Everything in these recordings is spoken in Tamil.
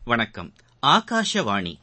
வணக்கம் ஆகாஷவாணி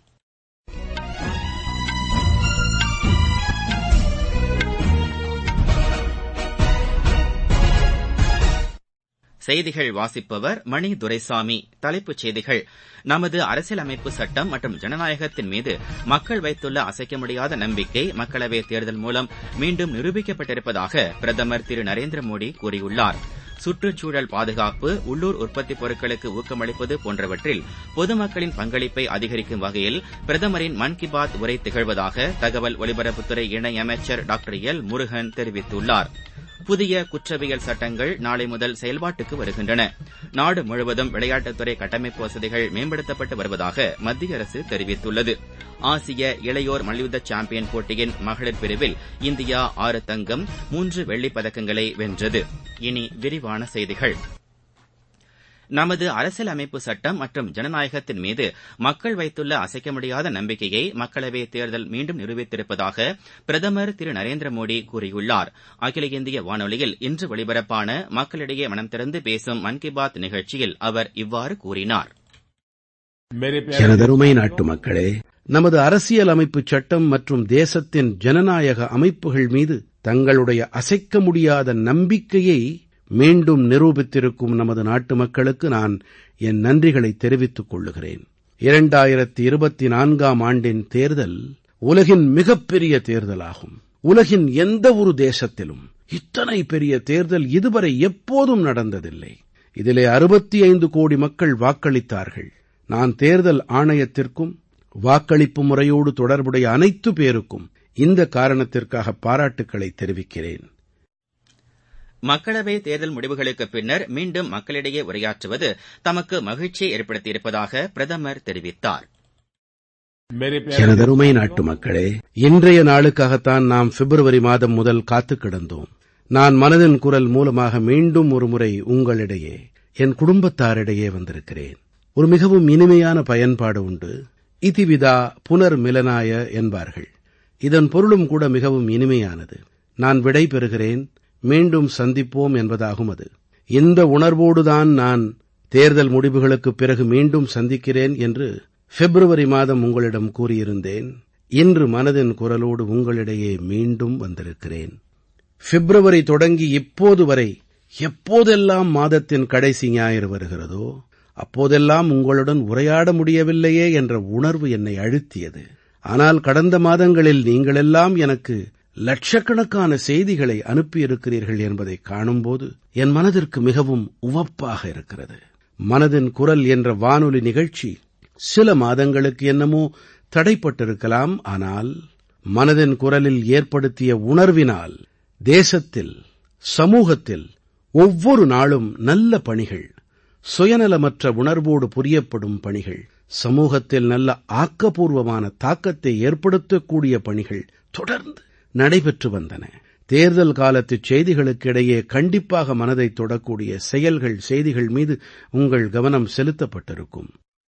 செய்திகள் வாசிப்பவர் மணி துரைசாமி தலைப்புச் செய்திகள் நமது அரசியலமைப்பு சட்டம் மற்றும் ஜனநாயகத்தின் மீது மக்கள் வைத்துள்ள அசைக்க முடியாத நம்பிக்கை மக்களவைத் தேர்தல் மூலம் மீண்டும் நிரூபிக்கப்பட்டிருப்பதாக பிரதமர் திரு நரேந்திர மோடி கூறியுள்ளார் சுற்றுச்சூழல் பாதுகாப்பு உள்ளூர் உற்பத்திப் பொருட்களுக்கு ஊக்கமளிப்பது போன்றவற்றில் பொதுமக்களின் பங்களிப்பை அதிகரிக்கும் வகையில் பிரதமரின் மன் கி பாத் உரை திகழ்வதாக தகவல் ஒலிபரப்புத்துறை இணையமைச்சர் டாக்டர் எல் முருகன் தெரிவித்துள்ளார் புதிய குற்றவியல் சட்டங்கள் நாளை முதல் செயல்பாட்டுக்கு வருகின்றன நாடு முழுவதும் விளையாட்டுத்துறை கட்டமைப்பு வசதிகள் மேம்படுத்தப்பட்டு வருவதாக மத்திய அரசு தெரிவித்துள்ளது ஆசிய இளையோர் மல்யுத்த சாம்பியன் போட்டியின் மகளிர் பிரிவில் இந்தியா ஆறு தங்கம் மூன்று வெள்ளிப் பதக்கங்களை வென்றது இனி விரிவான செய்திகள் நமது அரசியலமைப்பு சட்டம் மற்றும் ஜனநாயகத்தின் மீது மக்கள் வைத்துள்ள அசைக்க முடியாத நம்பிக்கையை மக்களவைத் தேர்தல் மீண்டும் நிரூபித்திருப்பதாக பிரதமர் திரு நரேந்திர மோடி கூறியுள்ளார் அகில இந்திய வானொலியில் இன்று ஒலிபரப்பான மக்களிடையே மனம் திறந்து பேசும் மன் கி பாத் நிகழ்ச்சியில் அவர் இவ்வாறு கூறினார் எனதருமை நாட்டு மக்களே நமது அரசியல் அமைப்புச் சட்டம் மற்றும் தேசத்தின் ஜனநாயக அமைப்புகள் மீது தங்களுடைய அசைக்க முடியாத நம்பிக்கையை மீண்டும் நிரூபித்திருக்கும் நமது நாட்டு மக்களுக்கு நான் என் நன்றிகளை தெரிவித்துக் கொள்ளுகிறேன் 2024ஆம் ஆண்டின் தேர்தல் உலகின் மிகப்பெரிய தேர்தலாகும் உலகின் எந்த ஒரு தேசத்திலும் இத்தனை பெரிய தேர்தல் இதுவரை எப்போதும் நடந்ததில்லை இதிலே 65 கோடி மக்கள் வாக்களித்தார்கள் நான் தேர்தல் ஆணையத்திற்கும் வாக்களிப்பு முறையோடு தொடர்புடைய அனைத்து பேருக்கும் இந்த காரணத்திற்காக பாராட்டுக்களை தெரிவிக்கிறேன் மக்களவை தேர்தல் முடிவுகளுக்கு பின்னர் மீண்டும் மக்களிடையே உரையாற்றுவது தமக்கு மகிழ்ச்சியை ஏற்படுத்தியிருப்பதாக பிரதமர் தெரிவித்தார் எனதருமை நாட்டு மக்களே இன்றைய நாளுக்காகத்தான் நாம் பிப்ரவரி மாதம் முதல் காத்துக் கிடந்தோம் நான் மனதின் குரல் மூலமாக மீண்டும் ஒருமுறை உங்களிடையே என் குடும்பத்தாரிடையே வந்திருக்கிறேன் ஒரு மிகவும் இனிமையான பயன்பாடு உண்டு இதிவிதா புனர்மிலனாய என்பார்கள் இதன் பொருளும் கூட மிகவும் இனிமையானது நான் விடை பெறுகிறேன் மீண்டும் சந்திப்போம் என்பதாகும் அது இந்த உணர்வோடுதான் நான் தேர்தல் முடிவுகளுக்குப் பிறகு மீண்டும் சந்திக்கிறேன் என்று பிப்ரவரி மாதம் உங்களிடம் கூறியிருந்தேன் இன்று மனதின் குரலோடு உங்களிடையே மீண்டும் வந்திருக்கிறேன் பிப்ரவரி தொடங்கி இப்போது வரை எப்போதெல்லாம் மாதத்தின் கடைசி ஞாயிறு வருகிறதோ அப்போதெல்லாம் உங்களுடன் உரையாட முடியவில்லையே என்ற உணர்வு என்னை அழுத்தியது ஆனால் கடந்த மாதங்களில் நீங்களெல்லாம் எனக்கு லட்சக்கணக்கான செய்திகளை அனுப்பியிருக்கிறீர்கள் என்பதை காணும்போது என் மனதிற்கு மிகவும் உவப்பாக இருக்கிறது மனதின் குரல் என்ற வானொலி நிகழ்ச்சி சில மாதங்களுக்கு என்னமோ தடைப்பட்டிருக்கலாம் ஆனால் மனதின் குரலில் ஏற்படுத்திய உணர்வினால் தேசத்தில் சமூகத்தில் ஒவ்வொரு நாளும் நல்ல பணிகள் சுயநலமற்ற உணர்வோடு புரியப்படும் பணிகள் சமூகத்தில் நல்ல ஆக்கப்பூர்வமான தாக்கத்தை ஏற்படுத்தக்கூடிய பணிகள் தொடர்ந்து நடைபெற்று வந்தன தேர்தல் காலத்துச் செய்திகளுக்கு இடையே கண்டிப்பாக மனதைத் தொடக்கூடிய செயல்கள் செய்திகள் மீது உங்கள் கவனம் செலுத்தப்பட்டிருக்கும்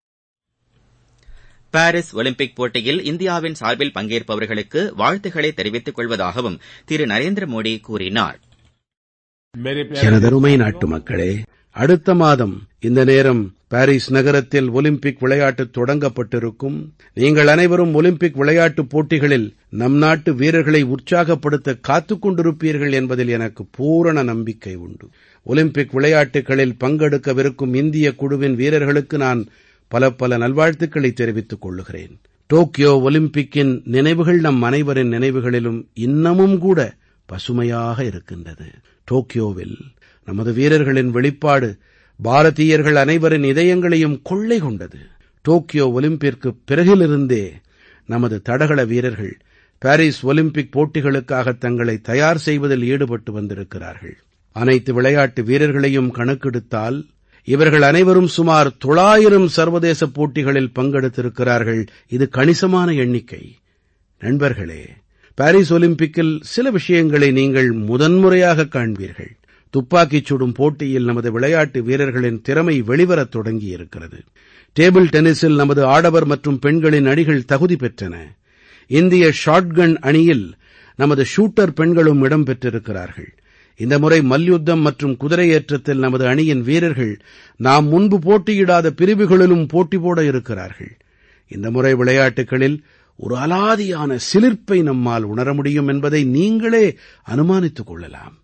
பாரிஸ் ஒலிம்பிக் போட்டியில் இந்தியாவின் சார்பில் பங்கேற்பவர்களுக்கு வாழ்த்துக்களை தெரிவித்துக் கொள்வதாகவும் திரு நரேந்திர மோடி கூறினார் எனதருமை நாட்டு மக்களே அடுத்த மாதம் இந்த நேரம் பாரிஸ் நகரத்தில் ஒலிம்பிக் விளையாட்டு தொடங்கப்பட்டிருக்கும் நீங்கள் அனைவரும் ஒலிம்பிக் விளையாட்டுப் போட்டிகளில் நம் நாட்டு வீரர்களை உற்சாகப்படுத்த காத்துக் கொண்டிருப்பீர்கள் என்பதில் எனக்கு பூரண நம்பிக்கை உண்டு ஒலிம்பிக் விளையாட்டுகளில் பங்கெடுக்கவிருக்கும் இந்திய குழுவின் வீரர்களுக்கு நான் பல பல நல்வாழ்த்துக்களை தெரிவித்துக் கொள்ளுகிறேன் டோக்கியோ ஒலிம்பிக்கின் நினைவுகள் நம் அனைவரின் நினைவுகளிலும் இன்னமும் கூட பசுமையாக இருக்கின்றது டோக்கியோவில் நமது வீரர்களின் வெளிப்பாடு பாரதீயர்கள் அனைவரின் இதயங்களையும் கொள்ளை கொண்டது டோக்கியோ ஒலிம்பிற்கு பிறகிலிருந்தே நமது தடகள வீரர்கள் பாரிஸ் ஒலிம்பிக் போட்டிகளுக்காக தங்களை தயார் செய்வதில் ஈடுபட்டு வந்திருக்கிறார்கள் அனைத்து விளையாட்டு வீரர்களையும் கணக்கெடுத்தால் இவர்கள் அனைவரும் சுமார் தொள்ளாயிரம் சர்வதேச போட்டிகளில் பங்கெடுத்திருக்கிறார்கள் இது கணிசமான எண்ணிக்கை நண்பர்களே பாரிஸ் ஒலிம்பிக்கில் சில விஷயங்களை நீங்கள் முதன்முறையாக காண்பீர்கள் துப்பாக்கிச் சுடும் போட்டியில் நமது விளையாட்டு வீரர்களின் திறமை வெளிவரத் தொடங்கியிருக்கிறது டேபிள் டென்னிஸில் நமது ஆடவர் மற்றும் பெண்களின் அணிகள் தகுதி பெற்றன இந்திய ஷாட்கன் அணியில் நமது ஷூட்டர் பெண்களும் இடம் பெற்றிருக்கிறார்கள் இந்த முறை மல்யுத்தம் மற்றும் குதிரையேற்றத்தில் நமது அணியின் வீரர்கள் நாம் முன்பு போட்டியிடாத பிரிவுகளிலும் போட்டி போட இருக்கிறார்கள் இந்த முறை விளையாட்டுக்களில் ஒரு அலாதியான சிலிர்ப்பை நம்மால் உணர முடியும் என்பதை நீங்களே அனுமானித்துக் கொள்ளலாம்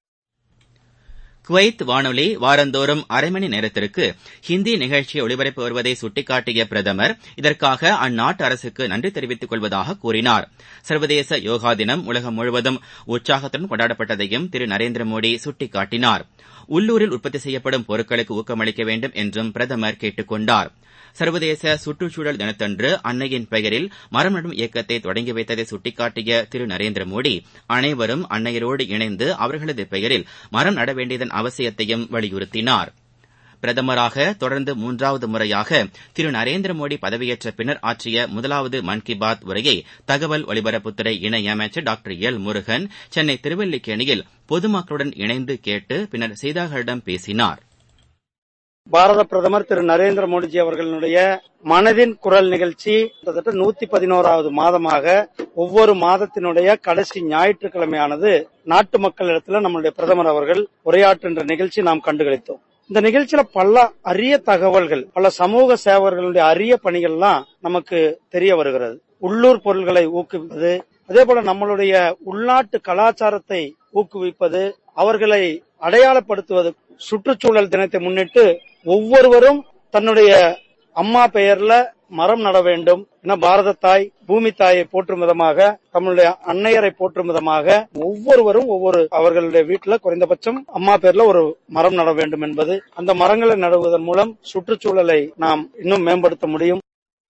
குவைத் வானொலி வாரந்தோறும் அரை மணி நேரத்திற்கு ஹிந்தி நிகழ்ச்சியை ஒளிபரப்பி வருவதை சுட்டிக்காட்டிய பிரதமர் இதற்காக அந்நாட்டு அரசுக்கு நன்றி தெரிவித்துக் கொள்வதாக கூறினார் சர்வதேச யோகா தினம் உலகம் முழுவதும் உற்சாகத்துடன் கொண்டாடப்பட்டதையும் திரு நரேந்திர மோடி சுட்டிக்காட்டினார் உள்ளூரில் உற்பத்தி செய்யப்படும் பொருட்களுக்கு ஊக்கமளிக்க வேண்டும் என்றும் பிரதமர் கேட்டுக் கொண்டார் சர்வதேச சுற்றுச்சூழல் தினத்தன்று அன்னையின் பெயரில் மரம் நடும் இயக்கத்தை தொடங்கி வைத்ததை சுட்டிக்காட்டிய திரு நரேந்திர மோடி அனைவரும் அன்னையரோடு இணைந்து அவர்களது பெயரில் மரம் நட வேண்டியதன் அவசியத்தையும் வலியுறுத்தினார் பிரதமராக தொடர்ந்து மூன்றாவது முறையாக திரு நரேந்திர மோடி பதவியேற்ற பின்னர் ஆற்றிய முதலாவது மன் கி பாத் உரையை தகவல் ஒலிபரப்புத்துறை இணையமைச்சர் டாக்டர் எல் முருகன் சென்னை திருவல்லிக்கேணியில் பொதுமக்களுடன் இணைந்து கேட்டு பின்னர் செய்தியாளர்களிடம் பேசினார் பாரத பிரதமர் திரு நரேந்திர மோடிஜி அவர்களுடைய மனதின் குரல் நிகழ்ச்சி கிட்டத்தட்ட நூத்தி பதினோராவது மாதமாக ஒவ்வொரு மாதத்தினுடைய கடைசி ஞாயிற்றுக்கிழமையானது நாட்டு மக்களிடத்துல நம்மளுடைய பிரதமர் அவர்கள் உரையாற்றுகின்ற நிகழ்ச்சி நாம் கண்டுகளித்தோம் இந்த நிகழ்ச்சியில பல அரிய தகவல்கள் பல சமூக சேவர்களுடைய அரிய பணிகள்லாம் நமக்கு தெரிய வருகிறது உள்ளூர் பொருள்களை ஊக்குவிப்பது அதே போல நம்மளுடைய உள்நாட்டு கலாச்சாரத்தை ஊக்குவிப்பது அவர்களை அடையாளப்படுத்துவது சுற்றுச்சூழல் தினத்தை முன்னிட்டு ஒவ்வொருவரும் தன்னுடைய அம்மா பெயர்ல மரம் நட வேண்டும் என பாரத தாய் பூமி தாயை போற்றும் விதமாக தம்முடைய அன்னையரை போற்றும் விதமாக ஒவ்வொருவரும் ஒவ்வொரு அவர்களுடைய வீட்டுல குறைந்தபட்சம் அம்மா பேர்ல ஒரு மரம் நட வேண்டும் என்பது அந்த மரங்களை நடுவதன் மூலம் சுற்றுச்சூழலை நாம் இன்னும் மேம்படுத்த முடியும்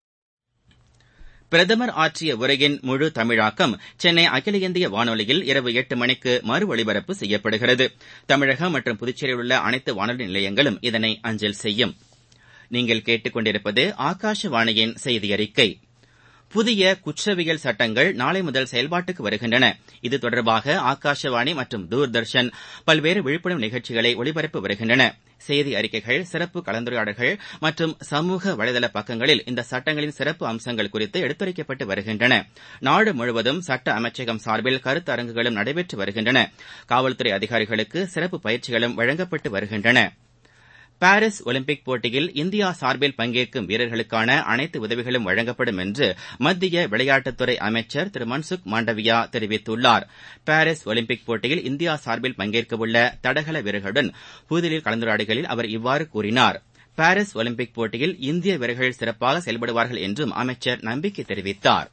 பிரதமர் ஆற்றிய உரையின் முழு தமிழாக்கம் சென்னை அகில இந்திய வானொலியில் இரவு எட்டு மணிக்கு மறு ஒலிபரப்பு செய்யப்படுகிறது தமிழகம் மற்றும் புதுச்சேரியில் உள்ள அனைத்து வானொலி நிலையங்களும் இதனை அஞ்சல் செய்யும் நீங்கள் கேட்டுக்கொண்டிருப்பது ஆகாஷவாணியின் செய்தி அறிக்கை புதிய குற்றவியல் சட்டங்கள் நாளை முதல் செயல்பாட்டுக்கு வருகின்றன இது தொடர்பாக ஆகாஷவாணி மற்றும் தூர்தர்ஷன் பல்வேறு விழிப்புணர்வு நிகழ்ச்சிகளை ஒளிபரப்பி வருகின்றன செய்தி அறிக்கைகள் சிறப்பு கலந்துரையாடல்கள் மற்றும் சமூக வலைதள பக்கங்களில் இந்த சட்டங்களின் சிறப்பு அம்சங்கள் குறித்து எடுத்துரைக்கப்பட்டு வருகின்றன நாடு முழுவதும் சட்ட அமைச்சகம் சார்பில் கருத்தரங்குகளும் நடைபெற்று வருகின்றன காவல்துறை அதிகாரிகளுக்கு சிறப்பு பயிற்சிகளும் வழங்கப்பட்டு வருகின்றன பாரிஸ் ஒலிம்பிக் போட்டியில் இந்தியா சார்பில் பங்கேற்கும் வீரர்களுக்கான அனைத்து உதவிகளும் வழங்கப்படும் என்று மத்திய விளையாட்டுத்துறை அமைச்சர் திரு மன்சுக் மாண்டவியா தெரிவித்துள்ளார் பாரிஸ் ஒலிம்பிக் போட்டியில் இந்தியா சார்பில் பங்கேற்கவுள்ள தடகள வீரர்களுடன் புதுதில்லியில் கலந்துரையாடுகையில் அவர் இவ்வாறு கூறினார் பாரிஸ் ஒலிம்பிக் போட்டியில் இந்திய வீரர்கள் சிறப்பாக செயல்படுவார்கள் என்றும் அமைச்சர் நம்பிக்கை தெரிவித்தார்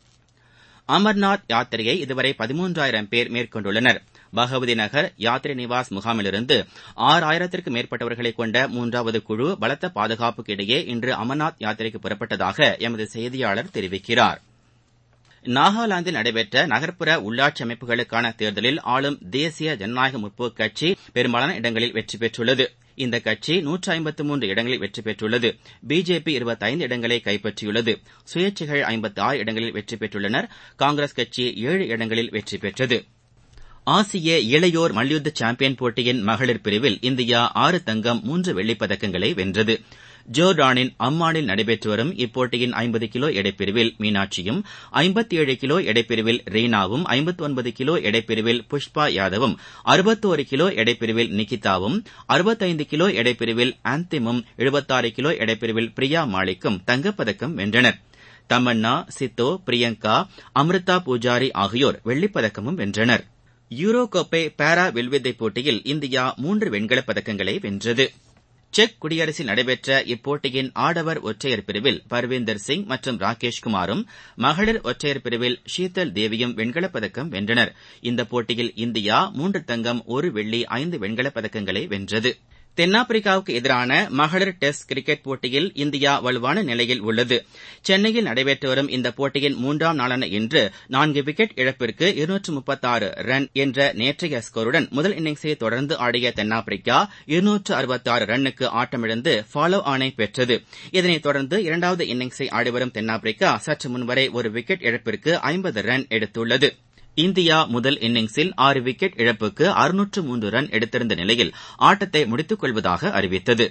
அமர்நாத் யாத்திரையை இதுவரை பதிமூன்றாயிரம் பேர் மேற்கொண்டுள்ளனர் பகவதி நகர் யாத்ரி நிவாஸ் முகாமிலிருந்து ஆறாயிரத்திற்கும் மேற்பட்டவர்களை கொண்ட மூன்றாவது குழு பலத்த பாதுகாப்புக்கு இடையே இன்று அமர்நாத் யாத்திரைக்கு புறப்பட்டதாக எமது செய்தியாளர் தெரிவிக்கிறார் நாகாலாந்தில் நடைபெற்ற நகர்ப்புற உள்ளாட்சி அமைப்புகளுக்கான தேர்தலில் ஆளும் தேசிய ஜனநாயக முற்போக்கு கட்சி பெரும்பாலான இடங்களில் வெற்றி பெற்றுள்ளது இந்த கட்சி நூற்று ஐம்பத்து மூன்று இடங்களில் வெற்றி பெற்றுள்ளது பிஜேபி இருபத்தைந்து இடங்களை கைப்பற்றியுள்ளது சுயேட்சைகள் ஐம்பத்தி ஆறு இடங்களில் வெற்றி பெற்றுள்ளனர் காங்கிரஸ் கட்சி ஏழு இடங்களில் வெற்றி பெற்றது ஆசிய இளையோர் மல்யுத்த சாம்பியன் போட்டியின் மகளிர் பிரிவில் இந்தியா ஆறு தங்கம் மூன்று வெள்ளிப் பதக்கங்களை வென்றது ஜோர்டானின் அம்மானில் நடைபெற்று வரும் இப்போட்டியின் ஐம்பது கிலோ எடைப்பிரிவில் மீனாட்சியும் ஐம்பத்தி ஏழு கிலோ எடைப்பிரிவில் ரீனாவும் ஐம்பத்தி ஒன்பது கிலோ எடைப்பிரிவில் புஷ்பா யாதவும் அறுபத்தோரு கிலோ எடைப்பிரிவில் நிகிதாவும் அறுபத்தைந்து கிலோ எடைப்பிரிவில் ஆந்திமும் எழுபத்தாறு கிலோ எடைப்பிரிவில் பிரியா மாலிக்கும் தங்கப்பதக்கம் வென்றனர் தமன்னா சித்தோ பிரியங்கா அம்ரிதா பூஜாரி ஆகியோர் வெள்ளிப்பதக்கமும் வென்றனர் யூரோ கோப்பை பாரா வில்வித்தை போட்டியில் இந்தியா மூன்று வெண்கலப் பதக்கங்களை வென்றது செக் குடியரசில் நடைபெற்ற இப்போட்டியின் ஆடவர் ஒற்றையர் பிரிவில் பர்வீந்தர் சிங் மற்றும் ராகேஷ் குமாரும் மகளிர் ஒற்றையர் பிரிவில் ஷீதல் தேவியும் வெண்கலப் பதக்கம் வென்றனர் இந்த போட்டியில் இந்தியா மூன்று தங்கம் ஒரு வெள்ளி ஐந்து வெண்கலப் பதக்கங்களை வென்றது தென்னாப்பிரிக்காவுக்கு எதிரான மகளிர் டெஸ்ட் கிரிக்கெட் போட்டியில் இந்தியா வலுவான நிலையில் உள்ளது சென்னையில் நடைபெற்று வரும் இந்த போட்டியின் மூன்றாம் நாளான இன்று நான்கு விக்கெட் இழப்பிற்கு இருநூற்று முப்பத்தாறு ரன் என்ற நேற்றைய ஸ்கோருடன் முதல் இன்னிங்ஸை தொடர்ந்து ஆடிய தென்னாப்பிரிக்கா இருநூற்று அறுபத்தாறு ரன்னுக்கு ஆட்டமிழந்து ஃபாலோ ஆனை பெற்றது இதனைத் தொடர்ந்து இரண்டாவது இன்னிங்ஸை ஆடிவரும் தென்னாப்பிரிக்கா சற்று முன்வரை ஒரு விக்கெட் இழப்பிற்கு ஐம்பது ரன் எடுத்துள்ளது இந்தியா முதல் இன்னிங்ஸில் ஆறு விக்கெட் இழப்புக்கு அறுநூற்று மூன்று ரன் எடுத்திருந்த நிலையில் ஆட்டத்தை முடித்துக் கொள்வதாக அறிவித்தது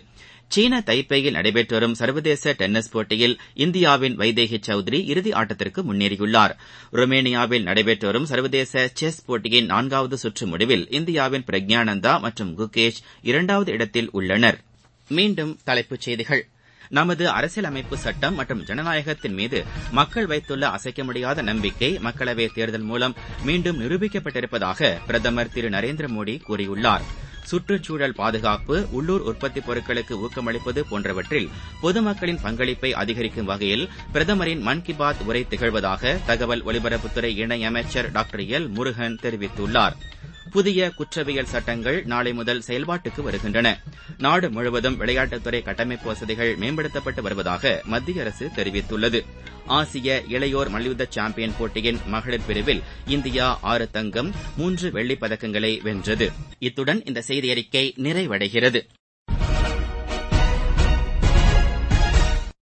சீன தைப்பேயில் நடைபெற்று வரும் சர்வதேச டென்னிஸ் போட்டியில் இந்தியாவின் வைதேகி சௌத்ரி இறுதி ஆட்டத்திற்கு முன்னேறியுள்ளார் ருமேனியாவில் நடைபெற்று வரும் சர்வதேச செஸ் போட்டியின் நான்காவது சுற்று முடிவில் இந்தியாவின் பிரக்ஞானந்தா மற்றும் குகேஷ் இரண்டாவது இடத்தில் உள்ளனர் மீண்டும் தலைப்புச் செய்திகள் நமது அரசியலமைப்பு சட்டம் மற்றும் ஜனநாயகத்தின் மீது மக்கள் வைத்துள்ள அசைக்க முடியாத நம்பிக்கை மக்களவைத் தேர்தல் மூலம் மீண்டும் நிரூபிக்கப்பட்டிருப்பதாக பிரதமர் திரு நரேந்திர மோடி கூறியுள்ளார் சுற்றுச்சூழல் பாதுகாப்பு உள்ளூர் உற்பத்திப் பொருட்களுக்கு ஊக்கமளிப்பது போன்றவற்றில் பொதுமக்களின் பங்களிப்பை அதிகரிக்கும் வகையில் பிரதமரின் மன் கி பாத் உரை திகழ்வதாக தகவல் ஒலிபரப்புத்துறை இணையமைச்சர் டாக்டர் எல் முருகன் தெரிவித்துள்ளார் புதிய குற்றவியல் சட்டங்கள் நாளை முதல் செயல்பாட்டுக்கு வருகின்றன நாடு முழுவதும் விளையாட்டுத்துறை கட்டமைப்பு வசதிகள் மேம்படுத்தப்பட்டு வருவதாக மத்திய அரசு தெரிவித்துள்ளது ஆசிய இளையோர் மல்யுத்த சாம்பியன் போட்டியின் மகளிர் பிரிவில் இந்தியா ஆறு தங்கம் மூன்று வெள்ளிப் பதக்கங்களை வென்றது இத்துடன் இந்த செய்தியறிக்கை நிறைவடைகிறது